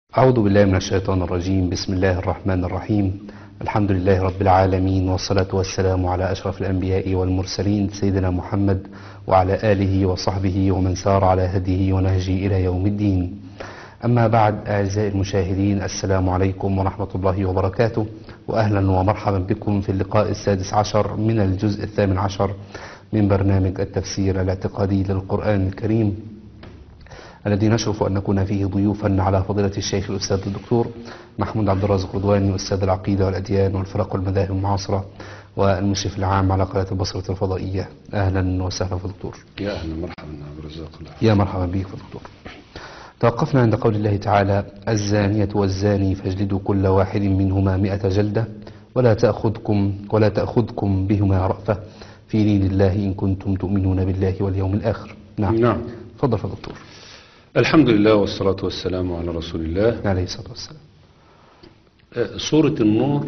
أعوذ بالله من الشيطان الرجيم بسم الله الرحمن الرحيم الحمد لله رب العالمين والصلاة والسلام على أشرف الأنبياء والمرسلين سيدنا محمد وعلى آله وصحبه ومن سار على هديه ونهجه إلى يوم الدين أما بعد أعزائي المشاهدين السلام عليكم ورحمة الله وبركاته وأهلا ومرحبا بكم في اللقاء السادس عشر من الجزء الثامن عشر من برنامج التفسير الاعتقادي للقرآن الكريم الذي نشرف أن نكون فيه ضيوفا على فضيلة الشيخ الأستاذ الدكتور محمود عبد الرازق رضواني أستاذ العقيدة والأديان والفرق والمذاهب المعاصرة والمشرف العام على قناة البصرة الفضائية أهلا وسهلا في الدكتور يا اهلا مرحبا عبد الرزاق الله يا مرحبا بك في الدكتور توقفنا عند قول الله تعالى الزانية والزاني فاجلدوا كل واحد منهما مئة جلدة ولا تأخذكم ولا تأخذكم بهما رأفة في دين الله إن كنتم تؤمنون بالله واليوم الآخر نعم نعم تفضل يا دكتور الحمد لله والصلاة والسلام على رسول الله عليه الصلاة والسلام آه، سورة النور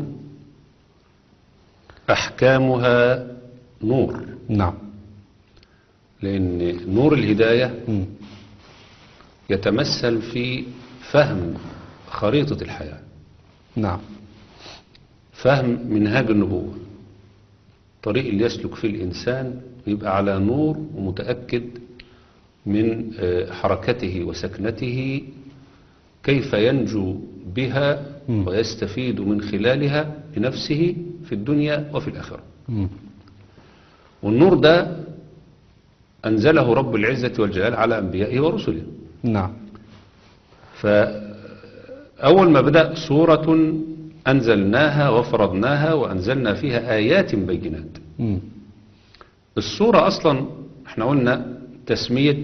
أحكامها نور نعم لأن نور الهداية مم. يتمثل في فهم خريطة الحياة نعم فهم منهاج النبوة طريق اللي يسلك فيه الإنسان يبقى على نور ومتأكد من آه، حركته وسكنته كيف ينجو بها مم. ويستفيد من خلالها لنفسه في الدنيا وفي الآخرة مم. والنور ده أنزله رب العزة والجلال على أنبيائه ورسله نعم فأول ما بدأ سورة أنزلناها وفرضناها وأنزلنا فيها آيات بينات مم. السورة أصلا احنا قلنا تسمية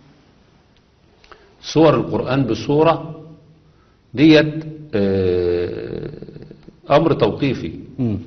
سور القرآن بسورة ديت آه، أمر توقيفي مم.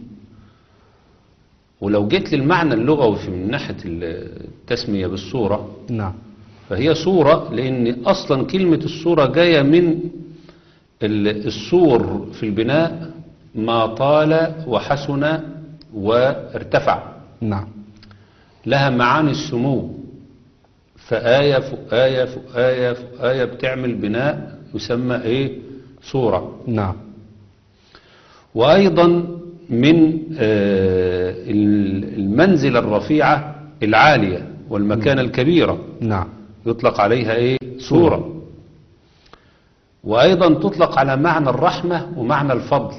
ولو جيت للمعنى اللغوي في من ناحية التسمية بالسورة نعم فهي صورة لأن أصلا كلمة الصورة جاية من ال- السور في البناء ما طال وحسن وارتفع نعم لها معاني السمو فآية فوق آية فوق آية فوق آية بتعمل بناء يسمى إيه صورة نعم وأيضا من آه، ال- المنزلة الرفيعة العالية والمكانة الكبيرة نعم يطلق عليها ايه سورة وايضا تطلق على معنى الرحمة ومعنى الفضل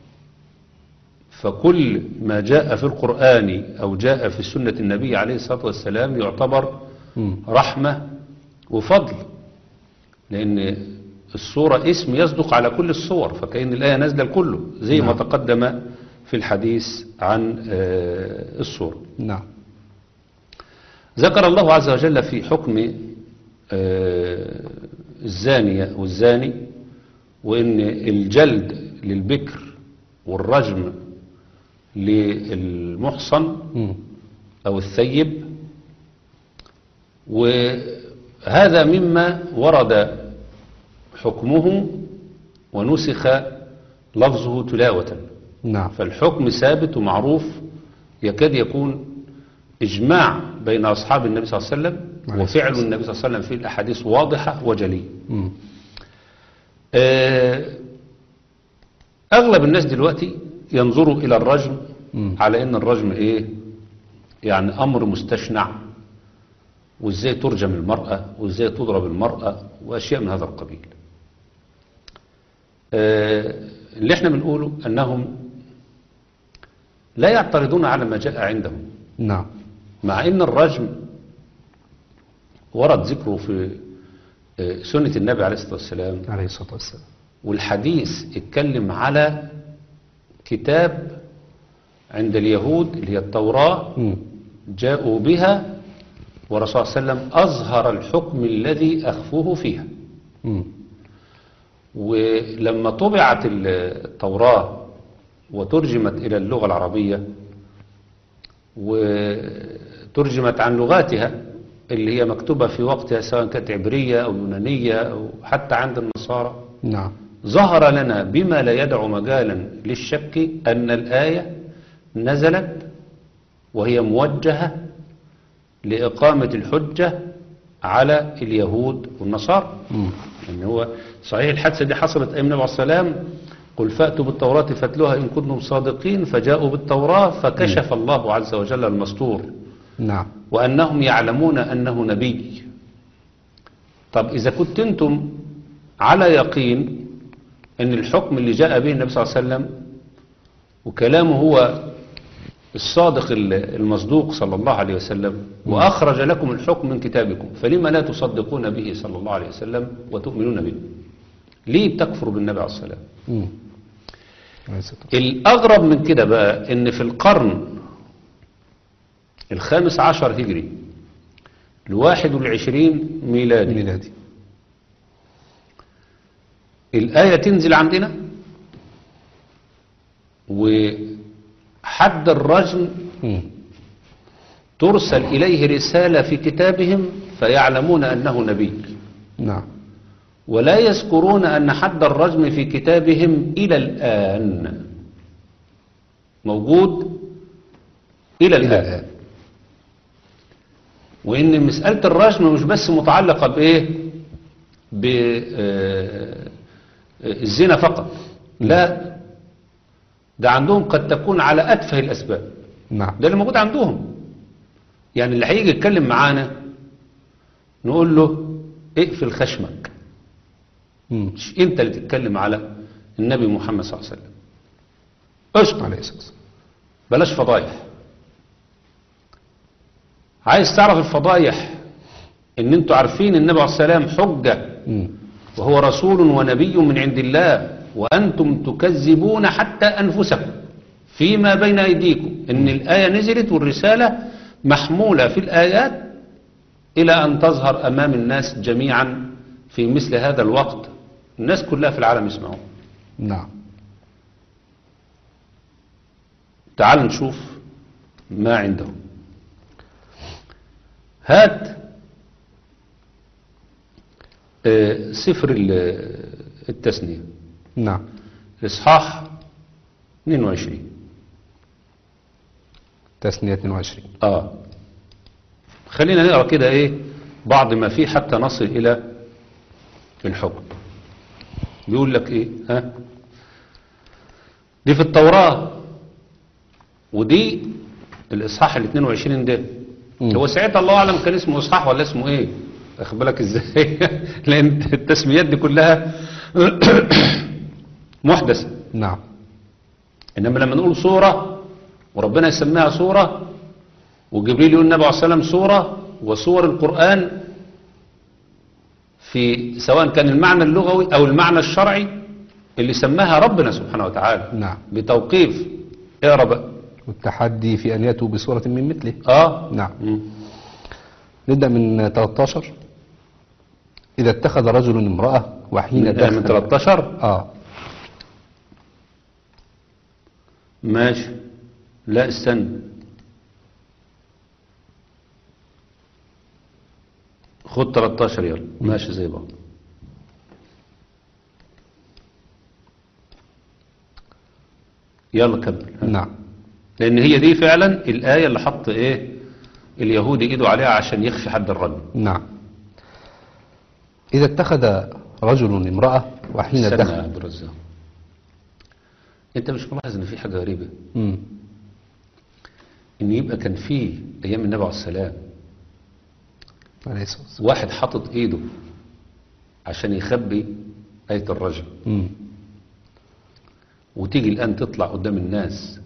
فكل ما جاء في القرآن او جاء في سنة النبي عليه الصلاة والسلام يعتبر مم. رحمة وفضل لان السورة اسم يصدق على كل الصور فكأن الآية نازلة لكله زي ما نعم. تقدم في الحديث عن آه، السورة نعم ذكر الله عز وجل في حكم آه، الزانية والزاني وإن الجلد للبكر والرجم للمحصن مم. أو الثيب وهذا مما ورد حكمه ونسخ لفظه تلاوة نعم فالحكم ثابت ومعروف يكاد يكون إجماع بين أصحاب النبي صلى الله عليه وسلم عليه وفعل النبي صلى الله عليه وسلم في الأحاديث واضحة وجلية مم. آه، أغلب الناس دلوقتي ينظروا إلى الرجم مم. على أن الرجم إيه يعني أمر مستشنع وإزاي ترجم المرأة وإزاي تضرب المرأة وأشياء من هذا القبيل آه، اللي احنا بنقوله أنهم لا يعترضون على ما جاء عندهم نعم مع ان الرجم ورد ذكره في آه، سنة النبي عليه الصلاة والسلام عليه الصلاة والسلام والحديث اتكلم على كتاب عند اليهود اللي هي التوراة مم. جاءوا بها ورسول صلى الله عليه وسلم أظهر الحكم الذي أخفوه فيها مم. ولما طبعت التوراة وترجمت إلى اللغة العربية وترجمت عن لغاتها اللي هي مكتوبة في وقتها سواء كانت عبرية أو يونانية أو حتى عند النصارى نعم ظهر لنا بما لا يدع مجالا للشك أن الآية نزلت وهي موجهة لإقامة الحجة على اليهود والنصارى مم. ان هو صحيح الحادثة دي حصلت أيام النبي عليه السلام قل فأتوا بالتوراة فاتلوها إن كنتم صادقين فجاءوا بالتوراة فكشف الله عز وجل المستور نعم وأنهم يعلمون أنه نبي طب إذا كنت أنتم على يقين أن الحكم اللي جاء به النبي صلى الله عليه وسلم وكلامه هو الصادق المصدوق صلى الله عليه وسلم وأخرج لكم الحكم من كتابكم فلما لا تصدقون به صلى الله عليه وسلم وتؤمنون به ليه بتكفروا بالنبي عليه السلام مم. عليه الصلاة والسلام. الأغرب من كده بقى إن في القرن الخامس عشر هجري الواحد والعشرين ميلادي ميلادي الآية تنزل عندنا وحد الرجم مم. ترسل إليه رسالة في كتابهم فيعلمون أنه نبي نعم ولا يذكرون أن حد الرجم في كتابهم إلى الآن موجود إلى إلى الآن الآن وإن مسألة الرجم مش بس متعلقة بإيه بالزنا فقط لا ده عندهم قد تكون على أتفه الأسباب نعم ده اللي موجود عندهم يعني اللي هيجي يتكلم معانا نقول له اقفل خشمك مم. مش انت اللي تتكلم على النبي محمد صلى الله عليه وسلم اسكت عليه الصلاة والسلام بلاش فضايح عايز تعرف الفضايح ان انتوا عارفين النبي عليه السلام حجة مم. وهو رسول ونبي من عند الله وأنتم تكذبون حتى أنفسكم فيما بين أيديكم إن الآية نزلت والرسالة محمولة في الآيات إلى أن تظهر أمام الناس جميعا في مثل هذا الوقت الناس كلها في العالم يسمعون نعم تعال نشوف ما عندهم هات آه، سفر ال- التثنية نعم إصحاح 22 تسنية 22 اه خلينا نقرا كده ايه بعض ما فيه حتى نصل الى الحكم بيقول لك ايه ها دي في التوراة ودي الاصحاح ال 22 ده مم. هو ساعتها الله اعلم كان اسمه اصحاح ولا اسمه ايه واخد بالك ازاي لان التسميات دي كلها محدثه نعم إنما لما نقول صورة وربنا يسميها صورة وجبريل يقول النبي عليه الصلاة والسلام صورة وصور القرآن في سواء كان المعنى اللغوي أو المعنى الشرعي اللي سماها ربنا سبحانه وتعالى نعم بتوقيف اقرا بقى والتحدي في أن يأتوا بصورة من مثله اه نعم مم. نبدأ من 13 إذا اتخذ رجل امرأة وحين من, آه، من دخل 13 آه ماشي لا استنى خد 13 يلا ماشي زي بعض يلا كمل نعم لان هي دي فعلا الايه اللي حط ايه اليهودي ايده عليها عشان يخفي حد الرجم نعم إذا اتخذ رجل امرأة وحين استنى يا دخل عبد الرزاق انت مش ملاحظ ان في حاجه غريبه مم. ان يبقى كان في ايام النبي عليه السلام عليه الصلاة والسلام واحد حاطط ايده عشان يخبي آية الرجم مم. وتيجي الآن تطلع قدام الناس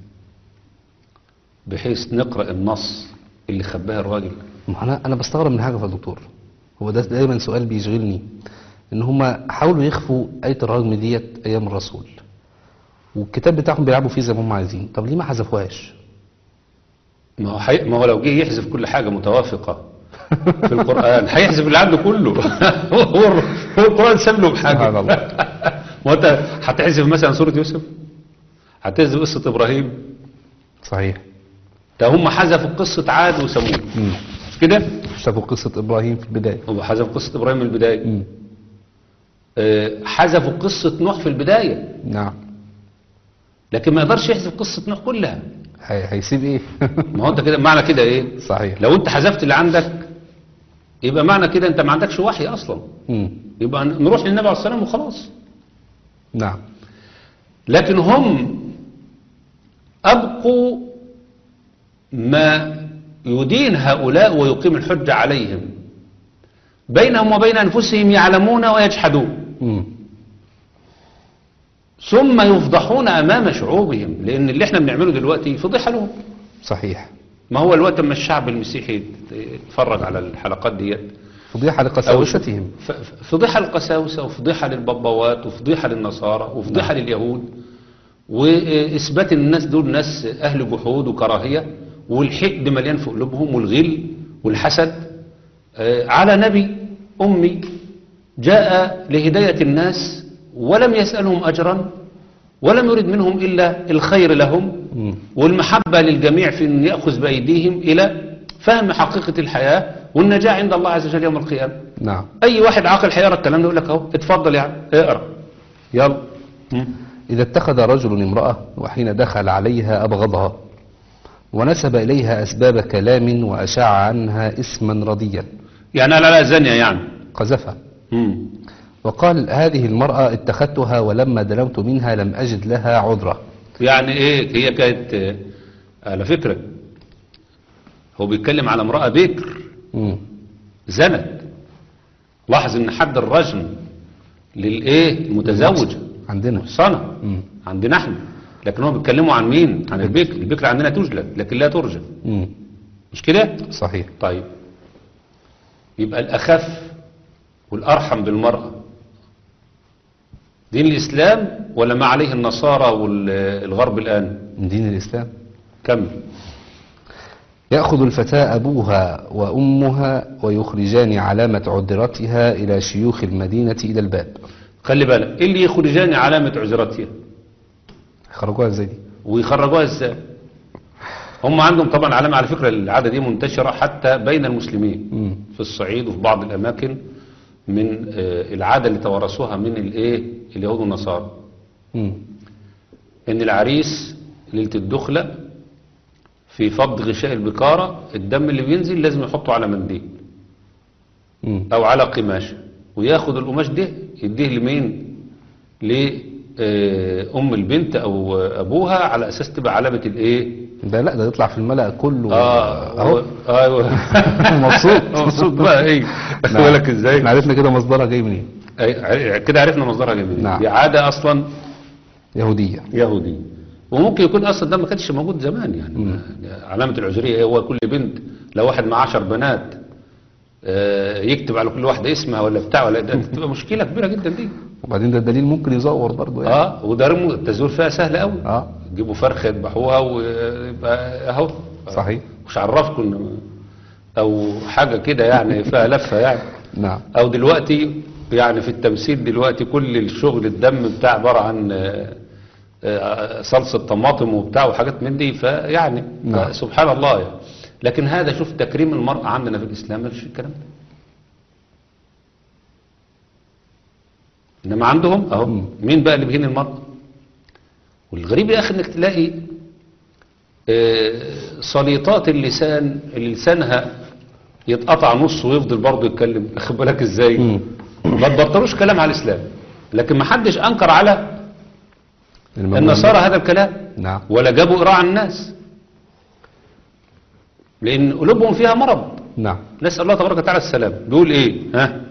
بحيث نقرأ النص اللي خباها الراجل ما أنا أنا بستغرب من حاجة يا دكتور هو ده دايما سؤال بيشغلني إن هما حاولوا يخفوا آية الرجم ديت أيام الرسول والكتاب بتاعهم بيلعبوا فيه زي ما هم عايزين طب ليه ما حذفوهاش؟ ما هو, حي... ما هو لو جه يحذف كل حاجة متوافقة في القرآن هيحذف اللي عنده كله هو هو القرآن ساب له بحاجة سبحان الله. ما انت هتحذف مثلا سورة يوسف هتحذف قصة إبراهيم صحيح ده هم حذفوا قصة عاد وثمود مم. مش كده؟ شافوا قصة إبراهيم في البداية هو حذف قصة إبراهيم من البداية مم. آه، حذفوا قصة نوح في البداية نعم لكن ما يقدرش يحذف قصة نوح كلها هي... هيسيب إيه؟ ما هو انت كده معنى كده ايه صحيح لو انت حذفت اللي عندك يبقى معنى كده انت ما عندكش وحي اصلا مم. يبقى نروح للنبي عليه الصلاة والسلام وخلاص نعم لكن هم أبقوا ما يدين هؤلاء ويقيم الحجة عليهم بينهم وبين أنفسهم يعلمون ويجحدون مم. ثم يفضحون أمام شعوبهم لأن اللي احنا بنعمله دلوقتي فضيحة لهم صحيح ما هو الوقت اما الشعب المسيحي يتفرج على الحلقات ديت فضيحة لقساوستهم ف- ف- فضيحة للقساوسة وفضيحة للبابوات وفضيحة للنصارى وفضيحة لليهود وإثبات إن الناس دول ناس أهل جحود وكراهية والحقد مليان في قلوبهم والغل والحسد آه، على نبي أمي جاء لهداية الناس ولم يسألهم أجرا ولم يرد منهم إلا الخير لهم مم. والمحبة للجميع في أن يأخذ بأيديهم إلى فهم حقيقة الحياة والنجاة عند الله عز وجل يوم القيامة نعم أي واحد عاقل هيقرا الكلام ده يقول لك أهو اتفضل يا عم اقرا يلا مم. إذا اتخذ رجل امرأة وحين دخل عليها أبغضها ونسب إليها أسباب كلام وأشاع عنها اسما رديا يعني قال عليها زانية يعني قذفها مم. وقال هذه المرأة اتخذتها ولما دنوت منها لم أجد لها عذرة يعني ايه هي كانت آه، على فكرة هو بيتكلم على امرأة بكر مم. زنت لاحظ ان حد الرجم للايه المتزوجة عندنا صنع مم. عندنا احنا لكن هم بيتكلموا عن مين عن البكر البكر عندنا تجلد لكن لا ترجم مم. مش كده صحيح طيب يبقى الأخف والأرحم بالمرأة دين الإسلام ولا ما عليه النصارى والغرب الآن من دين الإسلام كم يأخذ الفتاة أبوها وأمها ويخرجان علامة عذرتها إلى شيوخ المدينة إلى الباب خلي بالك إيه اللي يخرجان علامة عذرتها خرجوها ازاي دي ويخرجوها ازاي هم عندهم طبعا علامة على فكرة العادة دي منتشرة حتى بين المسلمين مم. في الصعيد وفي بعض الأماكن من آه، العادة اللي توارثوها من الإيه اليهود والنصارى مم. ان العريس ليله الدخله في فض غشاء البكاره الدم اللي بينزل لازم يحطه على منديل مم. او على قماشه وياخد القماش ده يديه لمين لام البنت او ابوها على اساس تبقى علامه الايه ده لا ده يطلع في الملأ كله اه اهو هو- ايوه مبسوط. مبسوط بقى ايه نعم. بالك ازاي احنا عرفنا كده مصدرها جاي منين أي- كده عرفنا مصدرها جميل نعم. دي عاده اصلا يهودية يهودي وممكن يكون اصلا ده ما كانش موجود زمان يعني مم. ما- علامه العذريه هو كل بنت لو واحد معاه 10 بنات آه، يكتب على كل واحده اسمها ولا بتاع ولا ده تبقى مشكله كبيره جدا دي وبعدين ده الدليل ممكن يزور برضه يعني اه وده رمو التزوير فيها سهل قوي اه يجيبوا فرخه يذبحوها ويبقى اهو صحيح مش عرفكم إن- او حاجه كده يعني فيها لفه يعني نعم او دلوقتي يعني في التمثيل دلوقتي كل الشغل الدم بتاع عباره عن آه، آه، صلصه طماطم وبتاع وحاجات من دي فيعني نعم. سبحان الله يعني لكن هذا شوف تكريم المرأة عندنا في الإسلام مفيش الكلام ده إنما عندهم أهو مم. مين بقى اللي بيهين المرأة والغريب يا أخي إنك تلاقي آه، سليطات اللسان اللي لسانها يتقطع نص ويفضل برضه يتكلم أخد بالك إزاي مم. ما تبطلوش كلام على الإسلام لكن ما حدش أنكر على الموجود. النصارى هذا الكلام نعم ولا جابوا إراء عن الناس لأن قلوبهم فيها مرض نعم نسأل الله تبارك وتعالى السلام بيقول إيه ها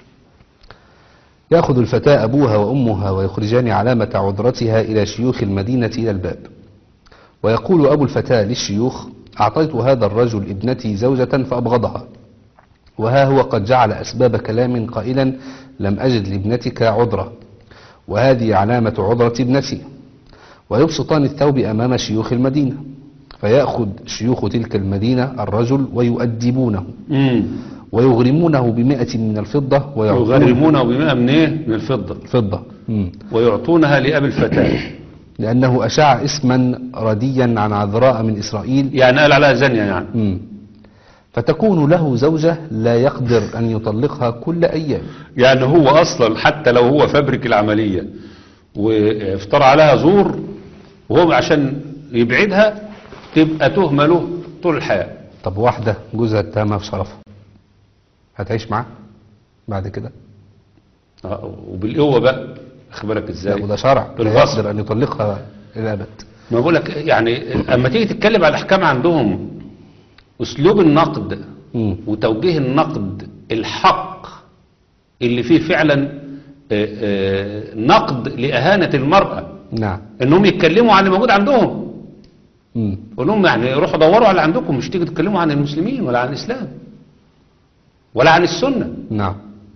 يأخذ الفتاة أبوها وأمها ويخرجان علامة عذرتها إلى شيوخ المدينة إلى الباب ويقول أبو الفتاة للشيوخ أعطيت هذا الرجل ابنتي زوجة فأبغضها وها هو قد جعل أسباب كلام قائلا لم أجد لابنتك عذرة وهذه علامة عذرة ابنتي ويبسطان الثوب أمام شيوخ المدينة فيأخذ شيوخ تلك المدينة الرجل ويؤدبونه مم. ويغرمونه بمئة من الفضة ويعطونه يغرمونه بمئة من إيه من الفضة فضة مم. ويعطونها لأبي الفتاة لأنه أشاع اسما رديا عن عذراء من إسرائيل يعني قال عليها زانية يعني مم. فتكون له زوجة لا يقدر أن يطلقها كل أيام يعني هو أصلا حتى لو هو فبرك العملية وافترى عليها زور وهو عشان يبعدها تبقى تهمة له طول الحياة طب واحدة جوزها اتهمها في شرفها هتعيش معاه بعد كده آه، وبالقوة بقى اخبرك لا ازاي وده شرع لا بالغصب. يقدر أن يطلقها إلى الأبد ما بقول لك يعني اما تيجي تتكلم على الاحكام عندهم اسلوب النقد مم. وتوجيه النقد الحق اللي فيه فعلا آه، آه، نقد لإهانة المرأة نعم انهم يتكلموا عن اللي موجود عندهم مم. قول لهم يعني روحوا دوروا على اللي عندكم مش تيجي تتكلموا عن المسلمين ولا عن الإسلام ولا عن السنة نعم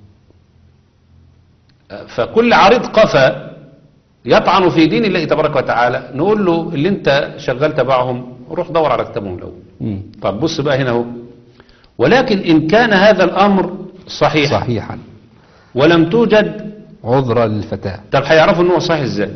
فكل عريض قفا يطعن في دين الله تبارك وتعالى نقول له اللي انت شغال تبعهم روح دور على كتابهم الاول مم. طب بص بقى هنا اهو ولكن ان كان هذا الامر صحيح صحيحا ولم توجد عذرا للفتاة طب هيعرفوا ان هو صحيح ازاي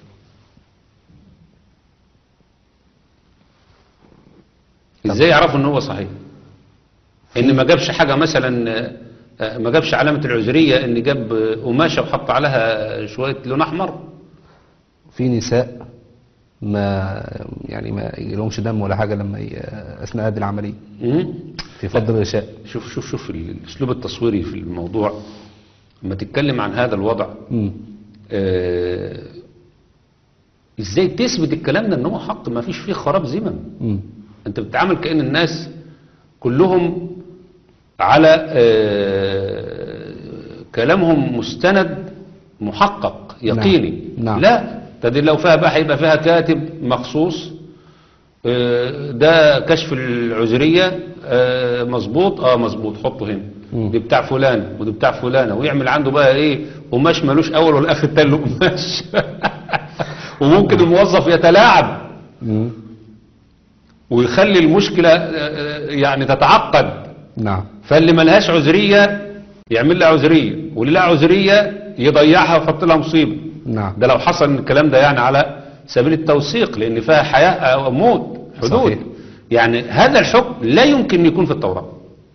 ازاي يعرفوا ان هو صحيح ان ما جابش حاجة مثلا آه، ما جابش علامة العذرية ان جاب قماشة وحط عليها شوية لون احمر في نساء ما يعني ما يجيلهمش دم ولا حاجة لما ي... أثناء هذه العملية مم. في فضل الغشاء شوف شوف شوف الاسلوب التصويري في الموضوع لما تتكلم عن هذا الوضع مم. آه، ازاي تثبت الكلام ده ان هو حق ما فيش فيه خراب زمن مم. انت بتتعامل كأن الناس كلهم على آه، كلامهم مستند محقق يقيني نعم. نعم. لا ده دي لو فيها بقى هيبقى فيها كاتب مخصوص آه، ده كشف العذرية آه، مظبوط اه مظبوط حطه هنا مم. دي بتاع فلان ودي بتاع فلانة ويعمل عنده بقى ايه قماش ملوش اول ولا اخر تاني له قماش وممكن الموظف يتلاعب مم. ويخلي المشكلة آه، يعني تتعقد نعم فاللي ملهاش عذرية يعمل لها عذرية واللي لها عذرية يضيعها ويحط لها مصيبة نعم ده لو حصل إن الكلام ده يعني على سبيل التوثيق لأن فيها حياة أو موت حدود صحيح. يعني هذا الحكم لا يمكن يكون في التوراة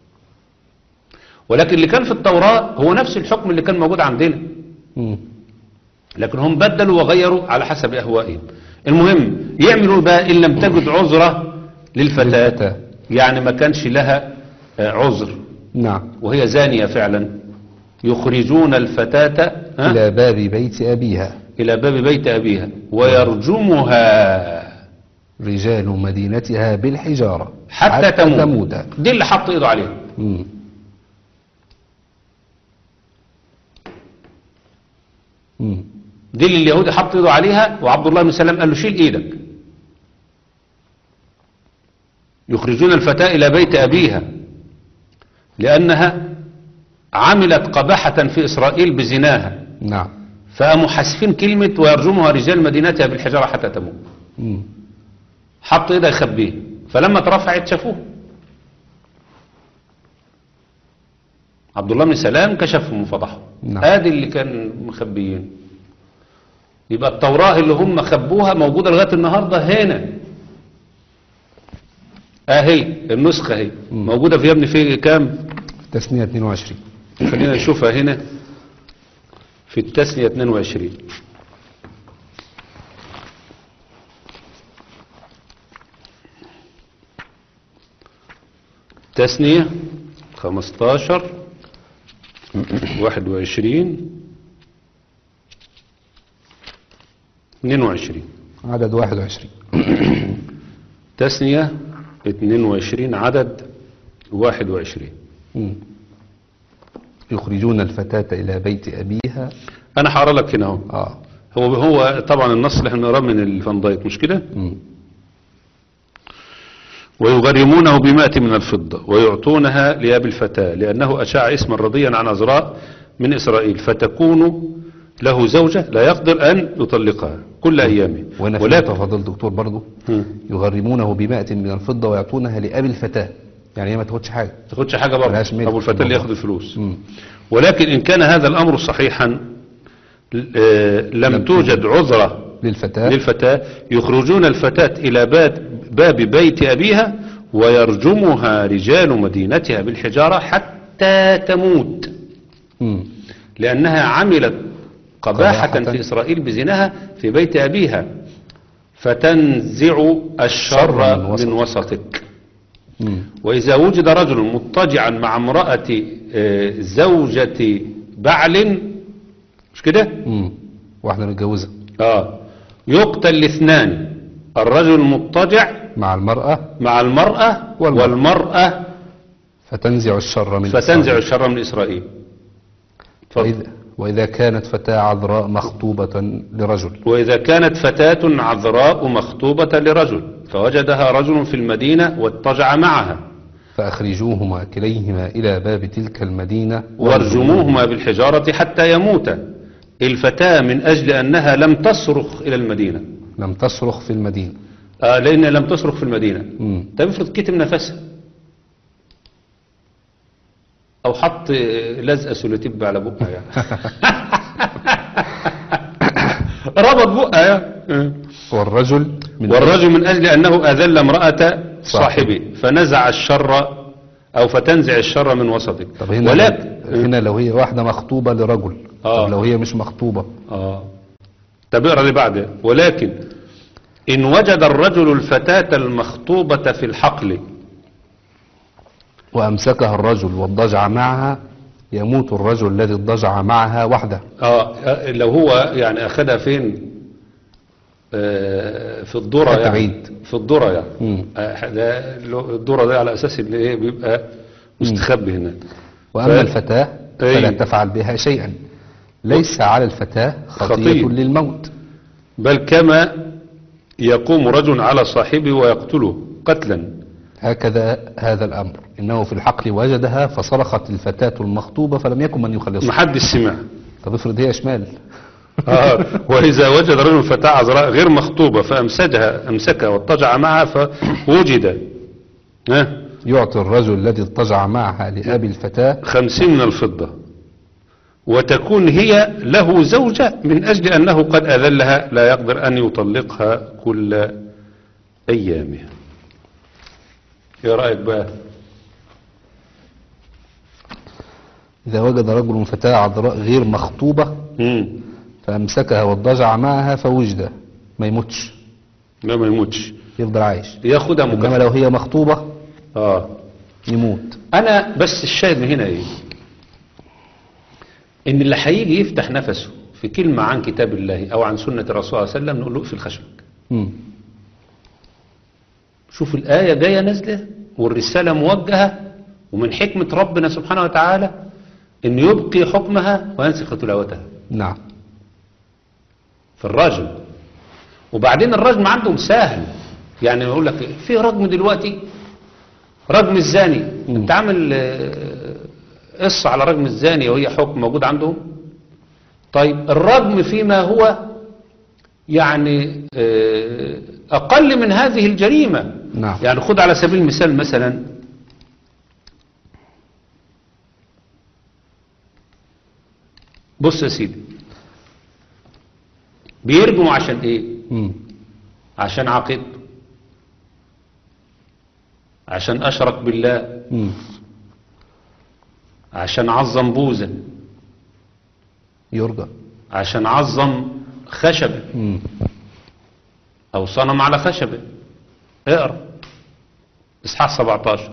ولكن اللي كان في التوراة هو نفس الحكم اللي كان موجود عندنا مم. لكن هم بدلوا وغيروا على حسب أهوائهم المهم يعملوا بقى إن لم تجد عذرة للفتاة للفتاة. يعني ما كانش لها آه، عذر نعم وهي زانية فعلا يخرجون الفتاة ها؟ إلى باب بيت أبيها إلى باب بيت أبيها ويرجمها رجال مدينتها بالحجارة حتى, تموت. تموت دي اللي حط إيده عليها مم. مم. دي اللي اليهودي حط إيده عليها وعبد الله بن سلام قال له شيل إيدك يخرجون الفتاة إلى بيت أبيها لأنها عملت قباحة في إسرائيل بزناها نعم فقاموا حاسفين كلمة ويرجمها رجال مدينتها بالحجارة حتى تموت مم. حط ايده يخبيه فلما اترفعت شافوه عبد الله بن سلام كشفهم وفضحهم نعم. ادي اللي كان مخبيين يبقى التوراة اللي هم خبوها موجودة لغاية النهاردة هنا اهي النسخة اهي مم. موجودة في يا ابني في كام تسنية 22 خلينا نشوفها هنا في التسنية 22 تسنية 15 21 22 عدد 21 تسنية 22 عدد 21 مم. يخرجون الفتاة إلى بيت أبيها أنا هقرا لك هنا أهو آه هو هو طبعا النص اللي احنا نقراه من الفان دايك مش كده مم. ويغرمونه بمائة من الفضة ويعطونها لأبي الفتاة لأنه أشاع اسما رضيا عن عذراء من إسرائيل فتكون له زوجة لا يقدر أن يطلقها كل أيامه وهنا في ولكن نقطة فضل الدكتور برضو مم. يغرمونه بمائة من الفضة ويعطونها لأبي الفتاة يعني هي ما تاخدش حاجة تاخدش حاجة برضه ملهاش ملك أبو الفتاة اللي بالموضوع. ياخد الفلوس مم. ولكن إن كان هذا الأمر صحيحا آه، لم لم توجد عذرة للفتاة للفتاة يخرجون الفتاة إلى باب باب بيت أبيها ويرجمها رجال مدينتها بالحجارة حتى تموت مم. لأنها عملت قباحة قباحة. في إسرائيل بزناها في بيت أبيها فتنزع الشر شر من من وسطك. وسطك مم. وإذا وجد رجل مضطجعا مع امرأة آه، زوجة بعل مش كده مم. واحدة متجوزة اه يقتل الاثنان الرجل المضطجع مع المرأة مع المرأة والمرأة. والمرأة فتنزع الشر من فتنزع إسرائيل. الشر من إسرائيل اتفضل. وإذا, وإذا كانت فتاة عذراء مخطوبة لرجل وإذا كانت فتاة عذراء مخطوبة لرجل فوجدها رجل في المدينة واضطجع معها فأخرجوهما كليهما إلى باب تلك المدينة وارجموهما بالحجارة حتى يموتا الفتاة من أجل أنها لم تصرخ إلى المدينة لم تصرخ في المدينة آه لأن لم تصرخ في المدينة مم. طب افرض كتم نفسها أو حط آه، لزقة سولوتيب على بقها يعني ربط بقها يعني والرجل من والرجل من أجل أنه أذل امرأة صاحبه فنزع الشر أو فتنزع الشر من وسطه طب هنا ولكن هنا لو هي واحدة مخطوبة لرجل آه. طب لو هي مش مخطوبة آه طب اقرا اللي بعده ولكن إن وجد الرجل الفتاة المخطوبة في الحقل وأمسكها الرجل واضطجع معها يموت الرجل الذي اضطجع معها وحده آه لو هو يعني أخدها فين آه في الذرة حتى يعني بعيد. في الذرة يعني مم. آه ده لو- الذرة ده على أساس إن إيه بيبقى مستخبي هناك وأما ف- الفتاة أي. فلا تفعل بها شيئا ليس على الفتاة خطية خطية. للموت بل كما يقوم رجل على صاحبه ويقتله قتلا هكذا هذا الأمر إنه في الحقل وجدها فصرخت الفتاة المخطوبة فلم يكن من يخلصها محدش سمع طب افرض هي شمال آه، وإذا وجد رجل فتاة عذراء غير مخطوبة فأمسكها أمسكها واضطجع معها فوجد ها يعطي الرجل الذي اضطجع معها لأبي الفتاة خمسين من الفضة وتكون هي له زوجة من أجل أنه قد أذلها لا يقدر أن يطلقها كل أيامها ايه رأيك بقى إذا وجد رجل فتاة عذراء غير مخطوبة مم. فأمسكها واضطجع معها فوجد ما يموتش لا ما يموتش يفضل عايش ياخدها إنما مكافأة لو هي مخطوبة اه يموت انا بس الشاهد من هنا ايه ان اللي هيجي يفتح نفسه في كلمة عن كتاب الله او عن سنة الرسول صلى الله عليه وسلم نقول له اقفل خشمك مم. شوف الآية جاية نازلة والرسالة موجهة ومن حكمة ربنا سبحانه وتعالى ان يبقي حكمها وينسخ تلاوتها نعم في الرجم وبعدين الرجم عندهم سهل يعني يقول لك في رجم دلوقتي رجم الزاني انت عامل آه، قصة على رجم الزاني وهي حكم موجود عندهم طيب الرجم فيما هو يعني آه، أقل من هذه الجريمة نعم. يعني خد على سبيل المثال مثلا بص يا سيدي بيرجموا عشان ايه مم. عشان عقيدته عشان أشرك بالله مم. عشان عظم بوزا يرجى عشان عظم خشبة مم. أو صنم على خشبة اقرأ إصحاح 17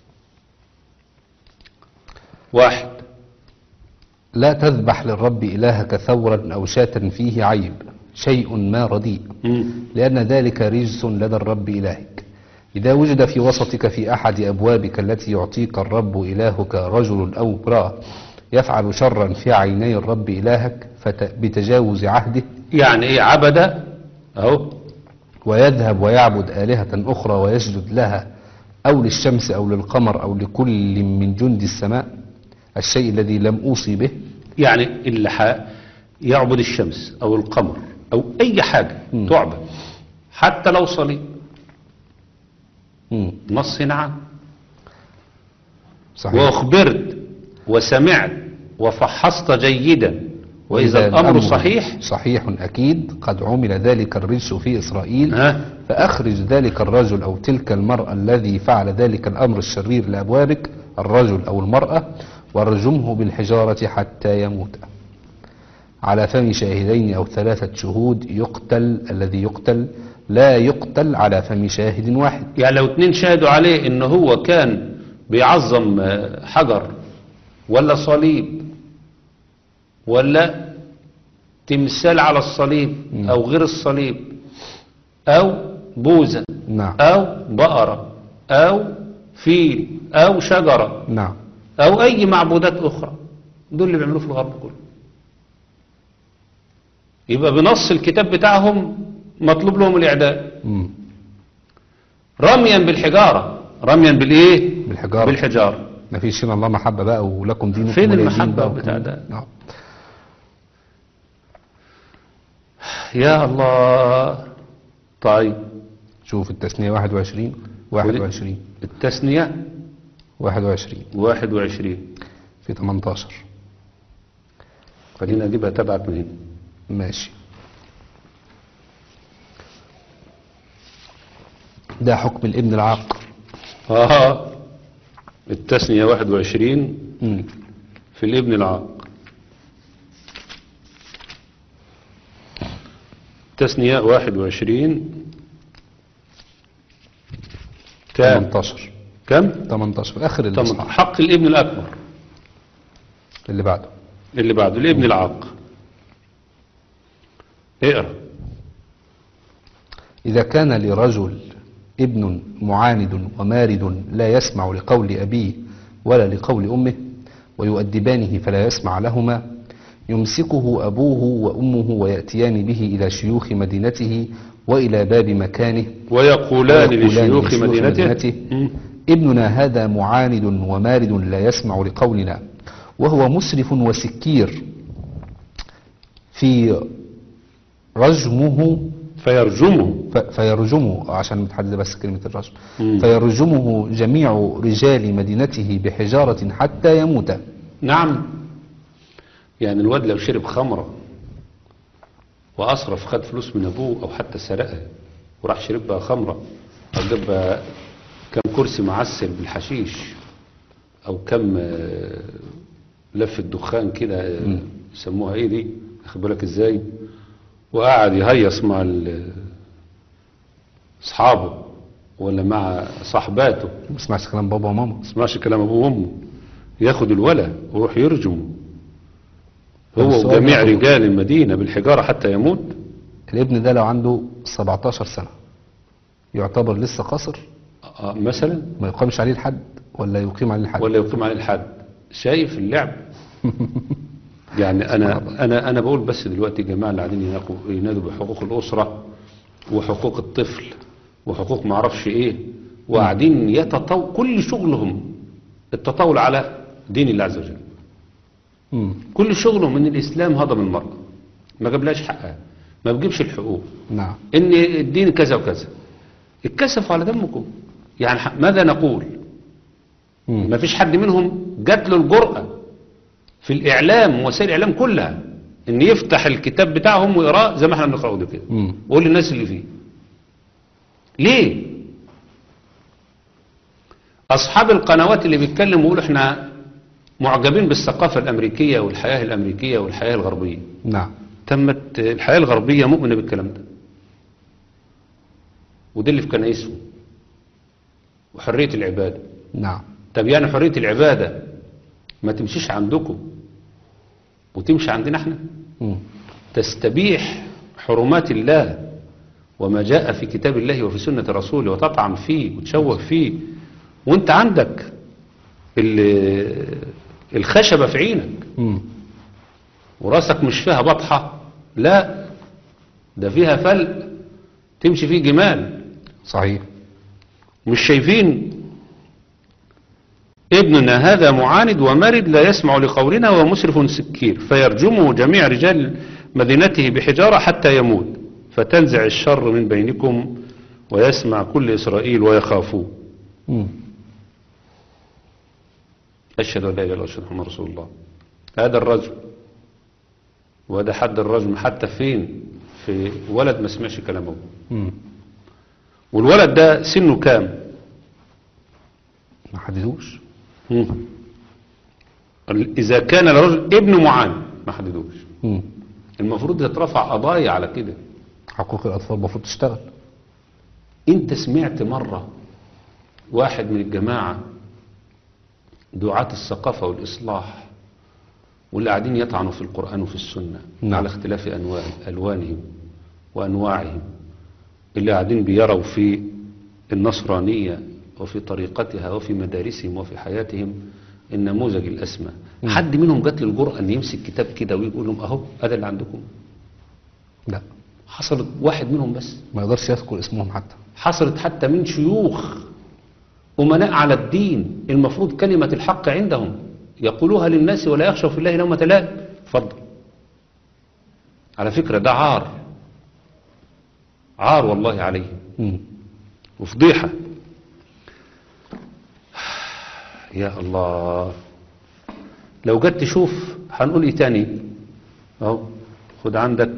واحد لا تذبح للرب إلهك ثورا أو شاة فيه عيب شيء ما رديء مم. لأن ذلك رجس لدى الرب إلهك إذا وجد في وسطك في أحد أبوابك التي يعطيك الرب إلهك رجل أو امرأة يفعل شرا في عيني الرب إلهك فت- بتجاوز عهده يعني ايه عبد اهو ويذهب ويعبد آلهة أخرى ويسجد لها أو للشمس أو للقمر أو لكل من جند السماء الشيء الذي لم أوصي به يعني اللي ح- يعبد الشمس او القمر او اي حاجة مم. تعبد حتى لو صليب مم. نص نعم صحيح وأخبرت وسمعت وفحصت جيدا وإذا الأمر صحيح صحيح أكيد قد عمل ذلك الرجس في إسرائيل ها فأخرج ذلك الرجل أو تلك المرأة الذي فعل ذلك الأمر الشرير لأبوابك الرجل أو المرأة وارجمه بالحجارة حتى يموت على فم شاهدين أو ثلاثة شهود يقتل الذي يقتل لا يقتل على فم شاهد واحد يعني لو اتنين شهدوا عليه ان هو كان بيعظم آه، حجر ولا صليب ولا تمثال على الصليب او غير الصليب او بوزة نعم او بقرة او فيل او شجرة نعم او اي معبودات اخرى دول اللي بيعملوه في الغرب كله يبقى بنص الكتاب بتاعهم مطلوب لهم الاعدام مم. رميا بالحجارة رميا بالايه بالحجارة. بالحجارة ما فيش هنا الله محبة بقى ولكم دينكم فين ولي دين المحبة بقى بتاع وكل- ده؟ نعم يا الله طيب شوف التثنية 21 21 التثنية 21 21 في 18 خلينا اجيبها تبعك من هنا ماشي ده حكم الابن العاق اه التثنية 21 مم. في الابن العاق تثنية 21 كم 18 كم 18 في اخر طبعا الاصحاح حق الابن الأكبر اللي بعده اللي بعده الابن العاق اقرا إذا كان لرجل ابن معاند ومارد لا يسمع لقول أبيه ولا لقول أمه ويؤدبانه فلا يسمع لهما يمسكه أبوه وأمه ويأتيان به إلى شيوخ مدينته وإلى باب مكانه ويقولان ويقولان لشيوخ مدينته مم. ابننا هذا معاند ومارد لا يسمع لقولنا وهو مسرف وسكير في رجمه فيرجمه ف- فيرجمه عشان متحدد بس كلمة الرجم مم. فيرجمه جميع رجال مدينته بحجارة حتى يموت نعم يعني الواد لو شرب خمرة وأصرف خد فلوس من أبوه أو حتى سرقها وراح شرب بها خمرة أو جاب بها كم كرسي معسل بالحشيش أو كم آه، لفة دخان كده آه، يسموها إيه دي أخد بالك إزاي وقعد يهيص مع ال- أصحابه ولا مع صاحباته ما اسمعش كلام بابا وماما اسمعش كلام ابوه وامه ياخد الولد ويروح يرجمه هو السؤال وجميع ياخد- رجال المدينة بالحجارة حتى يموت الابن ده لو عنده 17 سنة يعتبر لسه قاصر آه، مثلا ما يقامش عليه الحد ولا يقيم عليه الحد ولا يقيم عليه الحد شايف اللعب يعني انا انا انا بقول بس دلوقتي الجماعه اللي قاعدين يناقوا- ينادوا بحقوق الاسره وحقوق الطفل وحقوق ما اعرفش ايه وقاعدين يتطاول كل شغلهم التطاول على دين الله عز وجل مم. كل شغلهم ان الاسلام هضم المرأة ما جابلهاش حقها ما بجيبش الحقوق نعم ان الدين كذا وكذا اتكسفوا على دمكم يعني ح- ماذا نقول مم. ما فيش حد منهم جات له الجرأة في الاعلام ووسائل الاعلام كلها ان يفتح الكتاب بتاعهم ويقراه زي ما احنا بنقراه ده كده مم. ويقول للناس اللي فيه ليه اصحاب القنوات اللي بيتكلموا يقولوا احنا معجبين بالثقافة الامريكية والحياة الامريكية والحياة الغربية نعم تمت الحياة الغربية مؤمنة بالكلام ده وده اللي في كنايسهم وحرية العبادة نعم طب يعني حرية العبادة ما تمشيش عندكم وتمشي عندنا احنا مم. تستبيح حرمات الله وما جاء في كتاب الله وفي سنة رسوله وتطعن فيه وتشوه فيه وانت عندك ال- الخشبة في عينك مم. وراسك مش فيها بطحة لا ده فيها فلق تمشي فيه جمال صحيح مش شايفين ابننا هذا معاند ومرد لا يسمع لقولنا ومسرف سكير فيرجمه جميع رجال مدينته بحجارة حتى يموت فتنزع الشر من بينكم ويسمع كل إسرائيل ويخافوه مم. أشهد أن لا إله إلا الله وأشهد أن محمد رسول الله هذا الرجم وهذا حد الرجم حتى فين في ولد ما سمعش كلام أبوه مم. والولد ده سنه كام ما حددوش مم. إذا كان الرجل ابن معان ما حددوش مم. المفروض يترفع قضايا على كده حقوق الأطفال المفروض تشتغل انت سمعت مرة واحد من الجماعة دعاة الثقافة والإصلاح واللي قاعدين يطعنوا في القرآن وفي السنة نعم. على اختلاف أنواع ألوانهم وأنواعهم اللي قاعدين بيروا في النصرانية وفي طريقتها وفي مدارسهم وفي حياتهم النموذج الأسمى حد منهم جات له الجرأة أن يمسك كتاب كده ويقول لهم أهو هذا اللي عندكم لا حصلت واحد منهم بس ما يقدرش يذكر اسمهم حتى حصلت حتى من شيوخ أمناء على الدين المفروض كلمة الحق عندهم يقولوها للناس ولا يخشوا في الله لومة لائم اتفضل على فكرة ده عار عار والله عليهم مم. وفضيحة يا الله لو جيت تشوف هنقول ايه تاني اهو خد عندك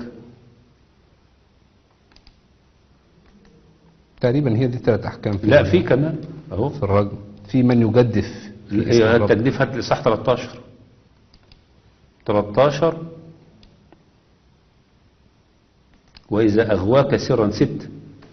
تقريبا هي دي ثلاث احكام لا في كمان اهو في الرجم في من يجدف في اسم هي الرب. التجديف هات لي صح 13 13 وإذا أغواك سرا ست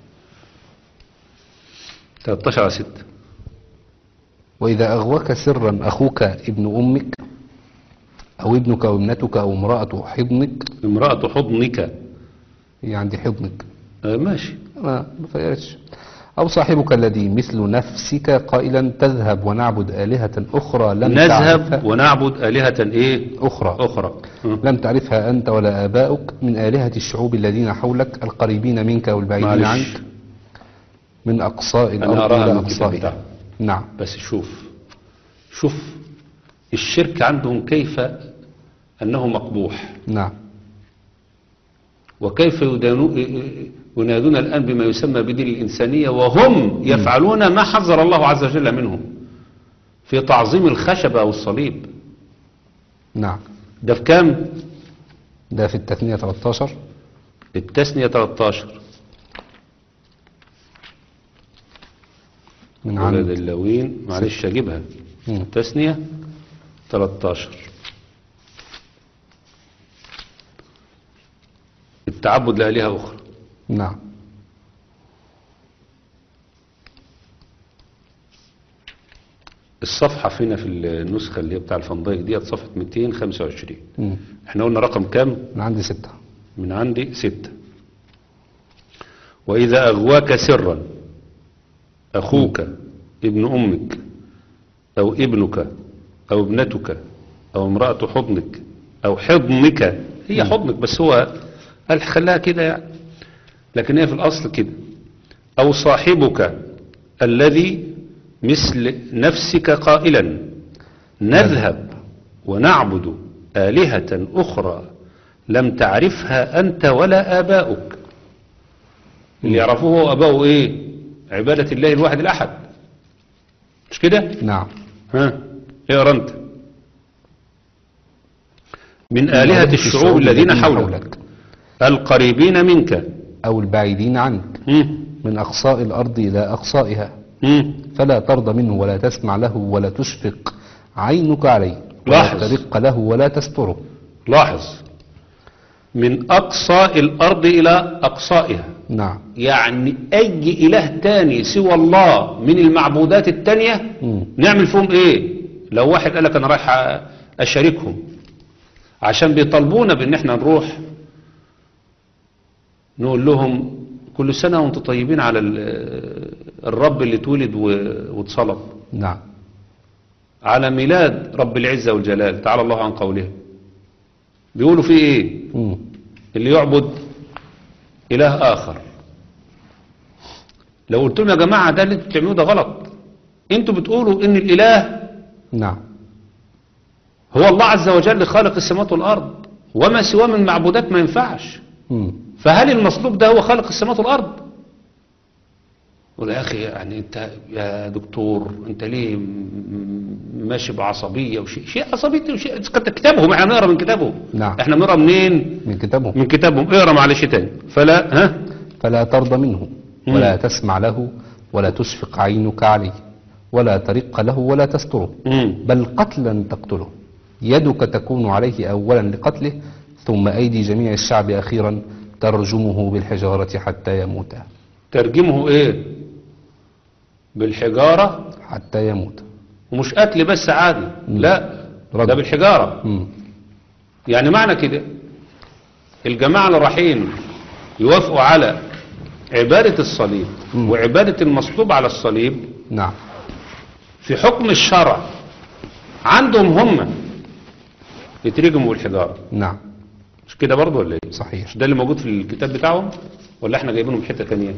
13 على 6 وإذا أغواك سرا أخوك ابن أمك أو ابنك أو ابنتك أو امرأة حضنك امرأة حضنك هي عندي حضنك آه ماشي ما ما فرقتش أو صاحبك الذي مثل نفسك قائلا تذهب ونعبد آلهة أخرى لم نذهب تعرفها ونعبد آلهة إيه أخرى أخرى م. لم تعرفها أنت ولا آباؤك من آلهة الشعوب الذين حولك القريبين منك والبعيدين معلش عنك من أقصاء أنا الأرض أراها إلى من الكتاب أقصائها بتاعه. نعم بس شوف شوف الشرك عندهم كيف أنه مقبوح نعم وكيف يدانو- ينادون الآن بما يسمى بدين الإنسانية وهم يفعلون ما حذر الله عز وجل منهم في تعظيم الخشبة أو الصليب نعم ده في كام؟ ده في التثنية 13 التثنية 13 من ولد عند اللوين معلش أجيبها مم. التثنية 13 التعبد لآلهة أخرى نعم الصفحة فينا في النسخة اللي هي بتاع الفندق ديت صفحة 225 مم. احنا قلنا رقم كام من عندي ستة من عندي ستة وإذا أغواك سرا أخوك ابن أمك أو ابنك أو ابنتك أو امرأة حضنك أو حضنك هي حضنك بس هو قال خلاها كده يعني لكن هي في الأصل كده أو صاحبك الذي مثل نفسك قائلا نذهب ونعبد آلهة أخرى لم تعرفها أنت ولا آباؤك اللي يعرفوه أباؤه إيه عبادة الله الواحد الأحد مش كده نعم ها اقرا انت من آلهة الشعوب الذين حولك القريبين منك أو البعيدين عنك مم. من أقصاء الأرض إلى أقصائها مم. فلا ترضى منه ولا تسمع له ولا تشفق عينك عليه ولا لاحظ. ترق له ولا تستره لاحظ من أقصى الأرض إلى أقصائها نعم يعني أي إله تاني سوى الله من المعبودات التانية مم. نعمل فيهم إيه لو واحد قال لك أنا رايح أشاركهم عشان بيطالبونا بأن احنا نروح نقول لهم كل سنة وانتم طيبين على ال- الرب اللي اتولد و- واتصلب نعم على ميلاد رب العزة والجلال تعالى الله عن قوله بيقولوا فيه ايه مم. اللي يعبد إله آخر لو قلت لهم يا جماعة ده اللي انتوا بتعملوه ده غلط انتوا بتقولوا ان الإله نعم هو الله عز وجل خالق السماوات والأرض وما سواه من معبودات ما ينفعش مم. فهل المصلوب ده هو خالق السماوات والأرض يقول يا أخي يعني أنت يا دكتور أنت ليه م- م- ماشي بعصبية وشيء شيء عصبية وشيء كت- كتابهم احنا بنقرا من كتابهم نعم. احنا بنقرا منين من كتابه من كتابهم اقرا معلش تاني فلا ها فلا ترضى منه مم. ولا تسمع له ولا تشفق عينك عليه ولا ترق له ولا تستره مم. بل قتلا تقتله يدك تكون عليه أولا لقتله ثم أيدي جميع الشعب أخيرا ترجمه بالحجارة حتى يموت ترجمه ايه بالحجارة حتى يموت ومش قتل بس عادي لا رجم. ده بالحجارة مم. يعني معنى كده الجماعة اللي رايحين يوافقوا على عبادة الصليب مم. وعبادة المصلوب على الصليب نعم في حكم الشرع عندهم هم يترجموا الحجارة نعم مش كده برضه ولا ايه صحيح مش ده اللي موجود في الكتاب بتاعهم ولا احنا جايبينه من حتة تانية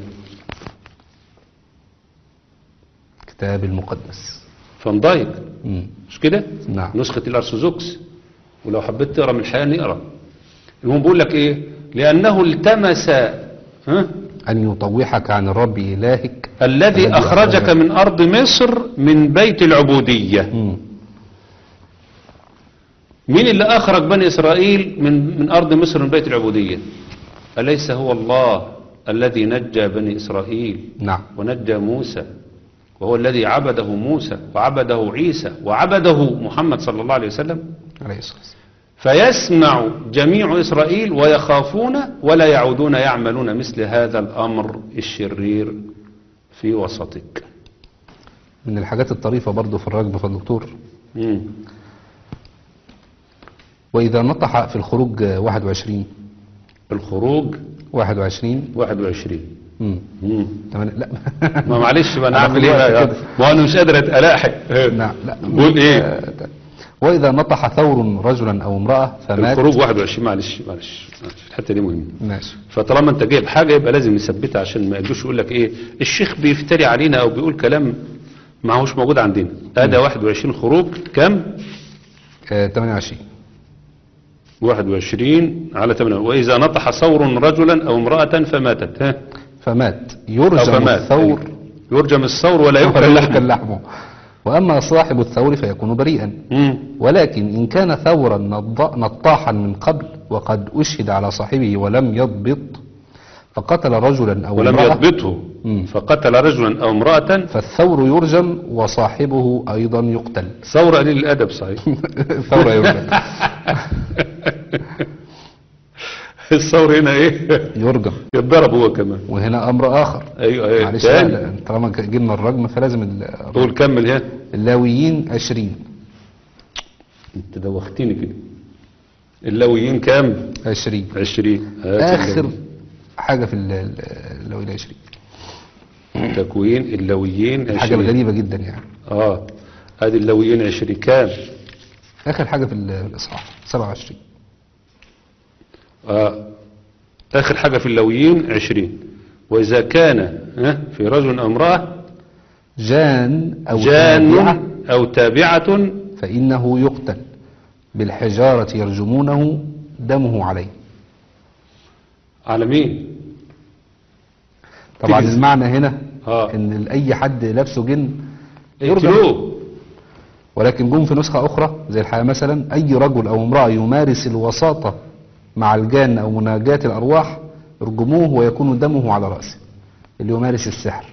كتاب المقدس فان دايك مم. مش كده نعم نسخة الأرثوذكس ولو حبيت تقرا من الحياة نقرا المهم بيقول لك ايه لأنه التمس ها أن يطوحك عن الرب إلهك الذي الذي أخرجك أخرجك. من أرض مصر من بيت العبودية مم. مين اللي أخرج بني إسرائيل من من أرض مصر من بيت العبودية أليس هو الله الذي نجى بني إسرائيل نعم ونجى موسى وهو الذي عبده موسى وعبده عيسى وعبده محمد صلى الله عليه وسلم عليه الصلاة والسلام فيسمع جميع إسرائيل ويخافون ولا يعودون يعملون مثل هذا الأمر الشرير في وسطك من الحاجات الطريفة برضو في الرجم في الدكتور مم. وإذا نطح في الخروج 21 الخروج 21 21 مم. مم. تمام لا ما معلش بقى انا أنا اعمل في ايه بقى الوقت يا- كده. ما انا مش قادر الاحق نعم لا بقول ايه آه، وإذا نطح ثور رجلا أو امرأة فمات الخروج 21 معلش معلش معلش، الحته دي مهمه ماشي فطالما انت جايب حاجه يبقى لازم نثبتها عشان ما يجوش يقول لك ايه الشيخ بيفتري علينا او بيقول كلام ما هوش موجود عندنا ادي 21 خروج كم آه، 28 21 على 8 واذا نطح ثور رجلا او امراه فماتت ها فمات او يرجم فمات الثور يرجم الثور ولا ولا يؤكل يؤكل لحمه لحمه وأما صاحب الثور فيكون بريئا مم. ولكن إن كان ثورا نض- نطاحا من قبل وقد أشهد على صاحبه ولم يضبط فقتل رجلا أو ولم امرأة يضبطه مم. فقتل رجلا او امراه فالثور يرجم وصاحبه أيضا يقتل ثور قليل الادب صحيح الثور يرجم الثور هنا ايه يرجم يتضرب هو كمان وهنا أمر آخر ايوه ايوه معلش تاني. لا، طالما جبنا الرجم فلازم ال- قول كمل ها اللاويين عشرين انت دوختني كده اللويين كام عشرين عشرين هات آخر اللويين. حاجة في ال- ال- اللاويين عشرين تكوين اللويين الحاجة عشرين الغريبة جدا يعني اه ادي اللويين عشرين كام آخر حاجة في ال- الإصحاح 27 آه. اخر حاجة في اللويين عشرين واذا كان ها في رجل او امرأة جان أو جان تابعة او تابعة فإنه يقتل بالحجارة يرجمونه دمه عليه على مين طبعا تجز. المعنى هنا آه. ان اي حد لابسه جن يرجم اقتلوه ولكن جم في نسخة اخرى زي الحياة مثلا اي رجل او امرأة يمارس الوساطة مع الجان او مناجاة الارواح يرجموه ويكون دمه على رأسه اللي يمارس السحر